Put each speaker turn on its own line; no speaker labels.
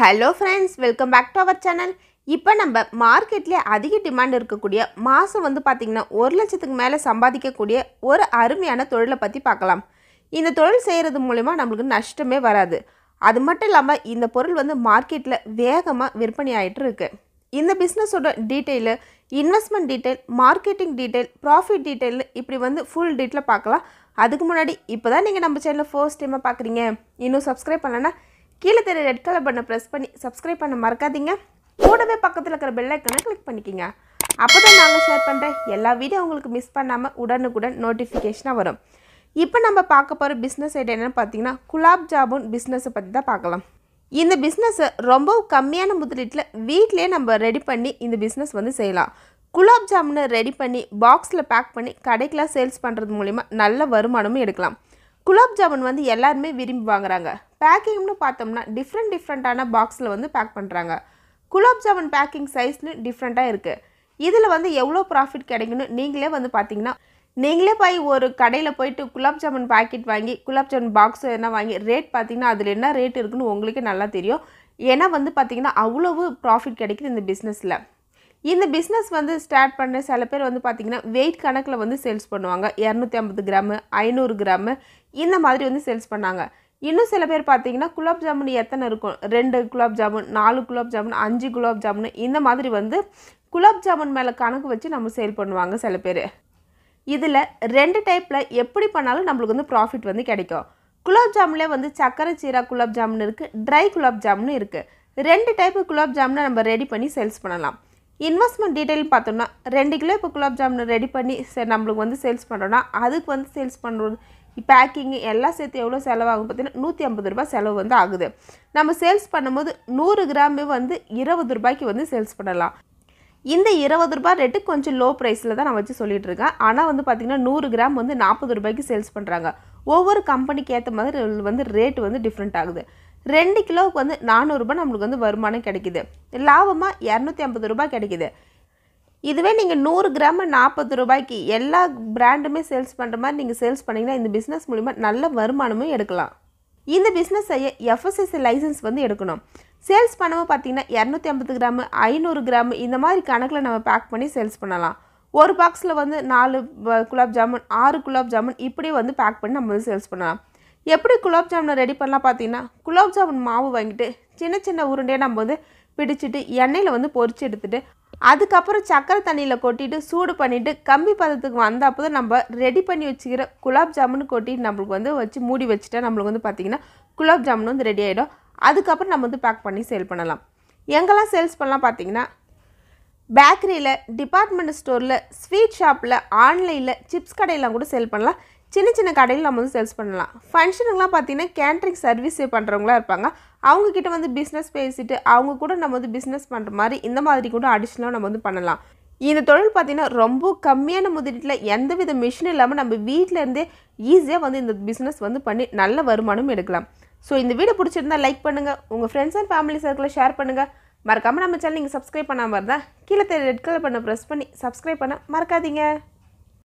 hello friends welcome back to our channel இப்போ நம்ம மார்க்கெட்லேயே அதிக டிமாண்ட் இருக்கக்கூடிய மாதம் வந்து பார்த்திங்கன்னா ஒரு லட்சத்துக்கு மேலே சம்பாதிக்கக்கூடிய ஒரு அருமையான தொழிலை பற்றி பார்க்கலாம் இந்த தொழில் செய்கிறது மூலிமா நம்மளுக்கு நஷ்டமே வராது அது மட்டும் இல்லாமல் இந்த பொருள் வந்து மார்க்கெட்டில் வேகமாக விற்பனை ஆகிட்டு இருக்கு இந்த பிஸ்னஸோட detail investment detail marketing detail profit detail இப்படி வந்து ஃபுல் டீட்டெயில் பார்க்கலாம் அதுக்கு முன்னாடி இப்போ தான் நீங்கள் நம்ம சேனலை ஃபர்ஸ்ட் டைமாக பார்க்குறீங்க இன்னும் சப்ஸ்கிரைப் பண்ணலன்னா கீழே தெரிய ரெட் கலர் பட்டனை ப்ரெஸ் பண்ணி சப்ஸ்கிரைப் பண்ண மறக்காதீங்க கூடவே பக்கத்தில் இருக்கிற பெல் ஐக்கனை கிளிக் பண்ணிக்கிங்க அப்போ தான் நாங்கள் ஷேர் பண்ணுற எல்லா வீடியோ உங்களுக்கு மிஸ் பண்ணாமல் உடனுக்குடன் நோட்டிஃபிகேஷனாக வரும் இப்போ நம்ம பார்க்க போகிற பிஸ்னஸ் ஐடியா என்னென்னு பார்த்தீங்கன்னா குலாப் ஜாமுன் பிஸ்னஸை பற்றி தான் பார்க்கலாம் இந்த பிஸ்னஸை ரொம்ப கம்மியான முதலீட்டில் வீட்டிலே நம்ம ரெடி பண்ணி இந்த பிஸ்னஸ் வந்து செய்யலாம் குலாப் ஜாமுனை ரெடி பண்ணி பாக்ஸில் பேக் பண்ணி கடைக்கெலாம் சேல்ஸ் பண்ணுறது மூலிமா நல்ல வருமானமும் எடுக்கலாம் குலாப் ஜாமுன் வந்து எல்லாருமே விரும்பி வாங்குறாங்க பேக்கிங்னு பார்த்தோம்னா டிஃப்ரெண்ட் டிஃப்ரெண்ட்டான பாக்ஸில் வந்து பேக் பண்ணுறாங்க குலாப் ஜாமுன் பேக்கிங் சைஸ்னு டிஃப்ரெண்ட்டாக இருக்குது இதில் வந்து எவ்வளோ ப்ராஃபிட் கிடைக்குன்னு நீங்களே வந்து பார்த்தீங்கன்னா நீங்களே போய் ஒரு கடையில் போயிட்டு குலாப் ஜாமுன் பாக்கெட் வாங்கி குலாப் ஜாமுன் பாக்ஸ் என்ன வாங்கி ரேட் பார்த்தீங்கன்னா அதில் என்ன ரேட் இருக்குன்னு உங்களுக்கே நல்லா தெரியும் ஏன்னா வந்து பார்த்தீங்கன்னா அவ்வளவு ப்ராஃபிட் கிடைக்குது இந்த பிஸ்னஸில் இந்த பிஸ்னஸ் வந்து ஸ்டார்ட் பண்ண சில பேர் வந்து பார்த்திங்கன்னா வெயிட் கணக்கில் வந்து சேல்ஸ் பண்ணுவாங்க இரநூத்தி ஐம்பது கிராமு ஐநூறு கிராமு இந்த மாதிரி வந்து சேல்ஸ் பண்ணாங்க இன்னும் சில பேர் பார்த்தீங்கன்னா குலாப் ஜாமுன் எத்தனை இருக்கும் ரெண்டு குலாப் ஜாமுன் நாலு குலாப் ஜாமுன் அஞ்சு குலாப் ஜாமுன் இந்த மாதிரி வந்து குலாப் ஜாமுன் மேலே கணக்கு வச்சு நம்ம சேல் பண்ணுவாங்க சில பேர் இதில் ரெண்டு டைப்பில் எப்படி பண்ணாலும் நம்மளுக்கு வந்து ப்ராஃபிட் வந்து கிடைக்கும் குலாப் ஜாமுன்லேயே வந்து சக்கரை சீரா குலாப் ஜாமுன் இருக்குது ட்ரை குலாப் ஜாமுன் இருக்குது ரெண்டு டைப்பு குலாப் ஜாமுனை நம்ம ரெடி பண்ணி சேல்ஸ் பண்ணலாம் இன்வெஸ்ட்மெண்ட் டீட்டெயில் பார்த்தோம்னா ரெண்டு கிலோ இப்போ குலாப் ஜாமுன் ரெடி பண்ணி சரி நம்மளுக்கு வந்து சேல்ஸ் பண்ணுறோன்னா அதுக்கு வந்து சேல்ஸ் பண்ணுறது பேக்கிங் எல்லாம் சேர்த்து எவ்வளோ செலவாகும் பார்த்தீங்கன்னா நூற்றி ஐம்பது ரூபாய் செலவு வந்து ஆகுது நம்ம சேல்ஸ் பண்ணும்போது நூறு கிராமே வந்து இருபது ரூபாய்க்கு வந்து சேல்ஸ் பண்ணலாம் இந்த இருபது ரூபாய் ரேட்டு கொஞ்சம் லோ ப்ரைஸில் தான் நான் வச்சு சொல்லிட்டு இருக்கேன் ஆனால் வந்து பார்த்திங்கன்னா நூறு கிராம் வந்து நாற்பது ரூபாய்க்கு சேல்ஸ் பண்ணுறாங்க ஒவ்வொரு கம்பெனிக்கு ஏற்ற மாதிரி வந்து ரேட் வந்து டிஃப்ரெண்ட் ஆகுது ரெண்டு கிலோவுக்கு வந்து நானூறுரூபா நம்மளுக்கு வந்து வருமானம் கிடைக்குது லாபமாக இரநூத்தி ஐம்பது ரூபாய் கிடைக்குது இதுவே நீங்கள் நூறு கிராம் நாற்பது ரூபாய்க்கு எல்லா பிராண்டுமே சேல்ஸ் பண்ணுற மாதிரி நீங்கள் சேல்ஸ் பண்ணிங்கன்னா இந்த பிஸ்னஸ் மூலிமா நல்ல வருமானமும் எடுக்கலாம் இந்த பிஸ்னஸ் செய்ய எஃப்எஸ்எஸ்சி லைசன்ஸ் வந்து எடுக்கணும் சேல்ஸ் பண்ணவும் பார்த்தீங்கன்னா இரநூத்தி ஐம்பது கிராமு ஐநூறு கிராம் இந்த மாதிரி கணக்கில் நம்ம பேக் பண்ணி சேல்ஸ் பண்ணலாம் ஒரு பாக்ஸில் வந்து நாலு ப- குலாப் ஜாமுன் ஆறு குலாப் ஜாமுன் இப்படி வந்து பேக் பண்ணி நம்ம வந்து சேல்ஸ் பண்ணலாம் எப்படி குலாப் ஜாமுனை ரெடி பண்ணலாம் பார்த்தீங்கன்னா குலாப் ஜாமுன் மாவு வாங்கிட்டு சின்ன சின்ன உருண்டையாக நம்ம வந்து பிடிச்சிட்டு எண்ணெயில் வந்து பொரிச்சு எடுத்துட்டு அதுக்கப்புறம் சக்கரை தண்ணியில் கொட்டிட்டு சூடு பண்ணிவிட்டு கம்பி பதத்துக்கு வந்த அப்போ தான் நம்ம ரெடி பண்ணி வச்சுக்கிற குலாப் ஜாமுன் கொட்டி நம்மளுக்கு வந்து வச்சு மூடி வச்சுட்டா நம்மளுக்கு வந்து பார்த்திங்கன்னா குலாப் ஜாமுன் வந்து ரெடி ஆகிடும் அதுக்கப்புறம் நம்ம வந்து பேக் பண்ணி சேல் பண்ணலாம் எங்கெல்லாம் சேல்ஸ் பண்ணலாம் பார்த்தீங்கன்னா பேக்கரியில் டிபார்ட்மெண்ட் ஸ்டோரில் ஸ்வீட் ஷாப்பில் ஆன்லைனில் சிப்ஸ் கடையெல்லாம் கூட சேல் பண்ணலாம் சின்ன சின்ன கடையில் நம்ம வந்து சேல்ஸ் பண்ணலாம் ஃபங்க்ஷனுக்குலாம் பார்த்தீங்கன்னா கேட்ரிங் சர்வீஸ் பண்ணுறவங்களா இருப்பாங்க அவங்கக்கிட்ட வந்து பிஸ்னஸ் பேசிட்டு அவங்க கூட நம்ம வந்து பிஸ்னஸ் பண்ணுற மாதிரி இந்த மாதிரி கூட அடிஷ்னலாக நம்ம வந்து பண்ணலாம் இந்த தொழில் பார்த்திங்கன்னா ரொம்ப கம்மியான முதலீட்டில் எந்தவித மிஷின் இல்லாமல் நம்ம வீட்டில் இருந்தே ஈஸியாக வந்து இந்த பிஸ்னஸ் வந்து பண்ணி நல்ல வருமானம் எடுக்கலாம் ஸோ இந்த வீடியோ பிடிச்சிருந்தா லைக் பண்ணுங்கள் உங்கள் ஃப்ரெண்ட்ஸ் அண்ட் ஃபேமிலி சர்க்கிளில் ஷேர் பண்ணுங்கள் மறக்காமல் நம்ம சேனல் நீங்கள் சப்ஸ்கிரைப் பண்ணாமல் இருந்தால் கீழே தெரிய ரெட் கலர் பண்ண ப்ரெஸ் பண்ணி சப்ஸ்கிரைப் பண்ண மறக்காதீங்க